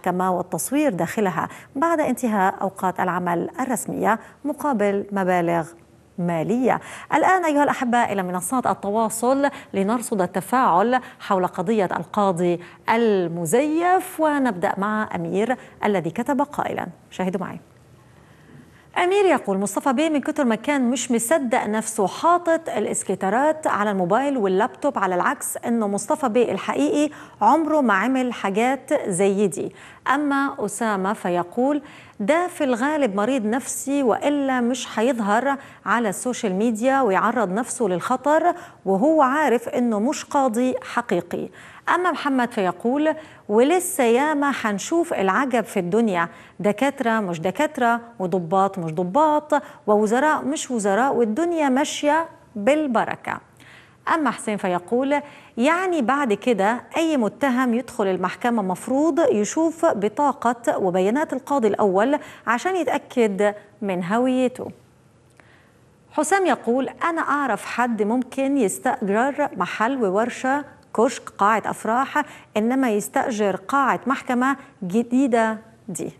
المحكمة والتصوير داخلها بعد انتهاء أوقات العمل الرسمية مقابل مبالغ مالية الآن أيها الأحباء إلى منصات التواصل لنرصد التفاعل حول قضية القاضي المزيف ونبدأ مع أمير الذي كتب قائلا شاهدوا معي أمير يقول مصطفى بيه من كتر ما كان مش مصدق نفسه حاطط الاسكيترات على الموبايل واللابتوب على العكس انه مصطفى بيه الحقيقي عمره ما عمل حاجات زي دي اما اسامه فيقول ده في الغالب مريض نفسي والا مش هيظهر على السوشيال ميديا ويعرض نفسه للخطر وهو عارف انه مش قاضي حقيقي اما محمد فيقول ولسه ياما حنشوف العجب في الدنيا دكاتره مش دكاتره وضباط مش ضباط ووزراء مش وزراء والدنيا ماشيه بالبركه أما حسين فيقول يعني بعد كده أي متهم يدخل المحكمة مفروض يشوف بطاقة وبيانات القاضي الأول عشان يتأكد من هويته حسام يقول أنا أعرف حد ممكن يستأجر محل وورشة كشك قاعة أفراح إنما يستأجر قاعة محكمة جديدة دي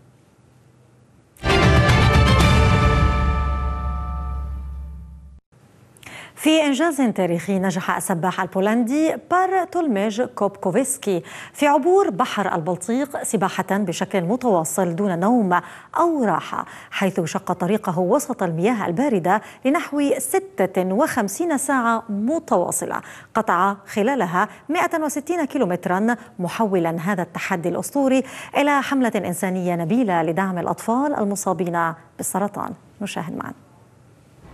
في إنجاز تاريخي نجح السباح البولندي بارتولميج كوبكوفسكي في عبور بحر البلطيق سباحة بشكل متواصل دون نوم أو راحة حيث شق طريقه وسط المياه الباردة لنحو 56 ساعة متواصلة قطع خلالها 160 كيلومترا محولا هذا التحدي الأسطوري إلى حملة إنسانية نبيلة لدعم الأطفال المصابين بالسرطان نشاهد معنا